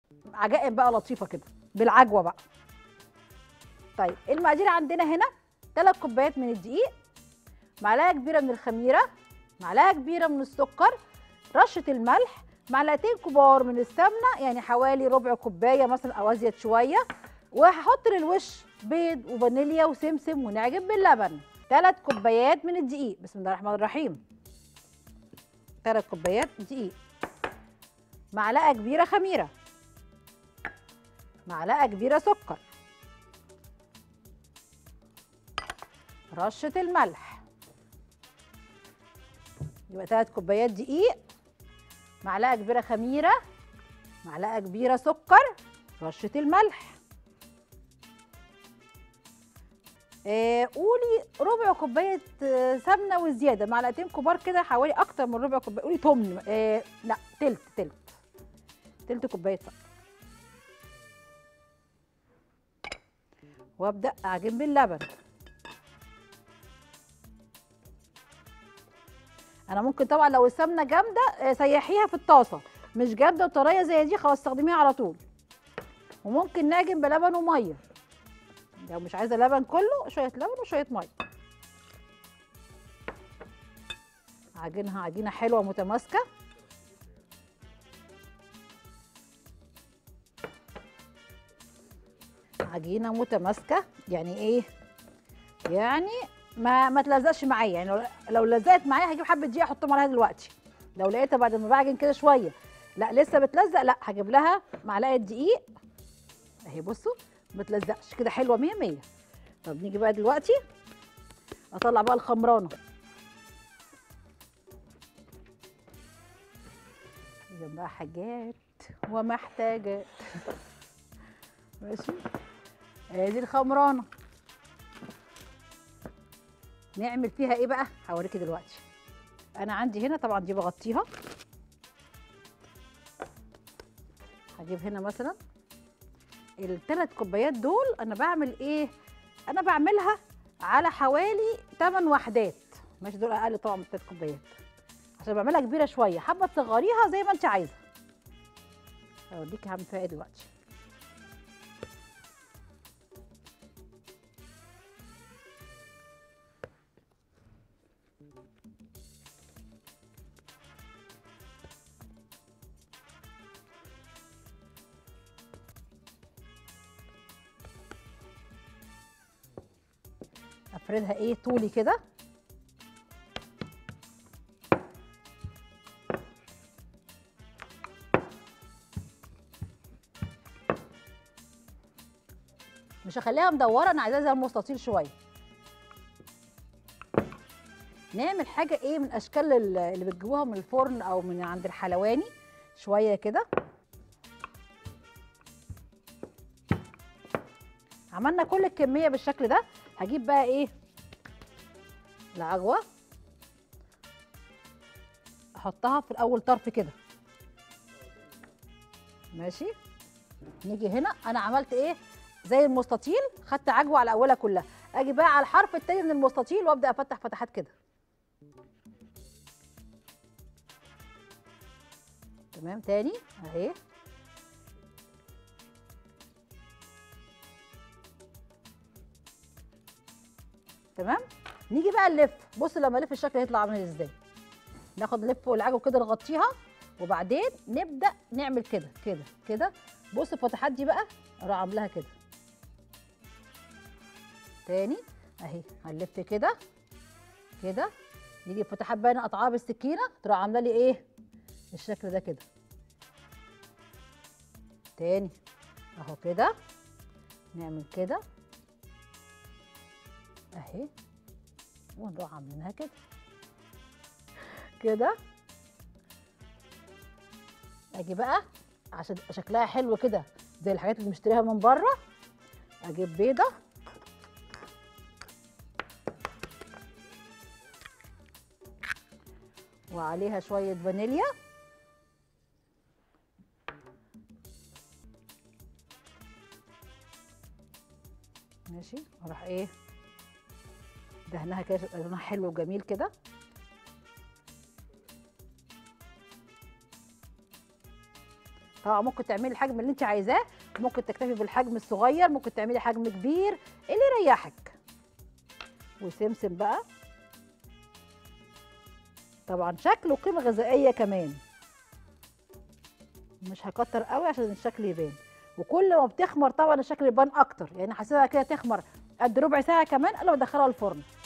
عجائب بقى لطيفه كده بالعجوه بقى طيب المقادير عندنا هنا ثلاث كوبايات من الدقيق معلقه كبيره من الخميره معلقه كبيره من السكر رشه الملح معلقتين كبار من السمنه يعني حوالي ربع كوبايه مثلا او ازيد شويه وهحط للوش بيض وفانيليا وسمسم ونعجن باللبن ثلاث كوبايات من الدقيق بسم الله الرحمن الرحيم ثلاث كوبايات دقيق معلقه كبيره خميره معلقه كبيره سكر رشه الملح يبقى ثلاث كوبايات دقيق معلقه كبيره خميره معلقه كبيره سكر رشه الملح آه قولي ربع كوبايه آه، سمنه وزياده معلقتين كبار كده حوالي اكتر من ربع كوبايه قولي تمن آه لا تلت تلت تلت كوبايه سمنه وابدا اعجن باللبن انا ممكن طبعا لو السمنه جامده آه، سيحيها في الطاسه مش جامده وطريه زي دي خلاص استخدميها على طول وممكن نعجن بلبن وميه لو مش عايزه لبن كله شويه لبن وشويه ميه عجينها عجينه حلوه متماسكه عجينه متماسكه يعني ايه يعني ما ما تلزقش معايا يعني لو, لو لزقت معايا هجيب حبه دقيق احطهم عليها دلوقتي لو لقيتها بعد ما بعجن كده شويه لا لسه بتلزق لا هجيب لها معلقه دقيق اهي بصوا ما تلزقش كده حلوه 100 100 طب نيجي بقى دلوقتي اطلع بقى الخمرانه جنبها حاجات ومحتاجات ماشي ادي الخمرانه نعمل فيها ايه بقى هوريكي دلوقتي انا عندي هنا طبعا دي بغطيها هجيب هنا مثلا الثلاث كوبايات دول انا بعمل ايه انا بعملها على حوالي 8 وحدات ماشي دول اقل طبعا من الثلاث كوبايات عشان بعملها كبيره شويه حابه تصغريها زي ما انت عايزه هوريكي هعمل فيها ايه دلوقتي افردها ايه طولي كده مش هخليها مدوره انا عايزاها زي المستطيل شويه نعمل حاجه ايه من اشكال ال- اللي بتجيبوها من الفرن او من عند الحلواني شويه كده عملنا كل الكميه بالشكل ده هجيب بقى ايه العجوه احطها في الاول طرف كده ماشي نيجي هنا انا عملت ايه زي المستطيل خدت عجوه على اولها كلها اجي بقى على الحرف التاني من المستطيل وابدا افتح فتحات كده تمام تاني اهي تمام نيجي بقى نلف بص لما الف الشكل هيطلع عامل ازاي ناخد نلف فوق العجوه كده نغطيها وبعدين نبدا نعمل كده كده كده بص الفتحات دي بقى اروح عاملاها كده تاني اهي هنلف كده كده يجي الفتحات بقى أنا اقطعها بالسكينه تروح عامله لي ايه الشكل ده كده تاني اهو كده نعمل كده اهي ونروح عاملينها كده كده اجي بقى عشان تبقى شكلها حلو كده زي الحاجات اللي بنشتريها من بره اجيب بيضه وعليها شويه فانيليا ماشي اروح ايه دهنها كده تبقى لونها حلو وجميل كده طبعا ممكن تعملي الحجم اللي انت عايزاه ممكن تكتفي بالحجم الصغير ممكن تعملي حجم كبير اللي يريحك وسمسم بقى طبعا شكل وقيمه غذائيه كمان مش هكتر قوي عشان الشكل يبان وكل ما بتخمر طبعا الشكل يبان اكتر يعني حسيتها كده تخمر قد ربع ساعه كمان قبل ما ادخلها الفرن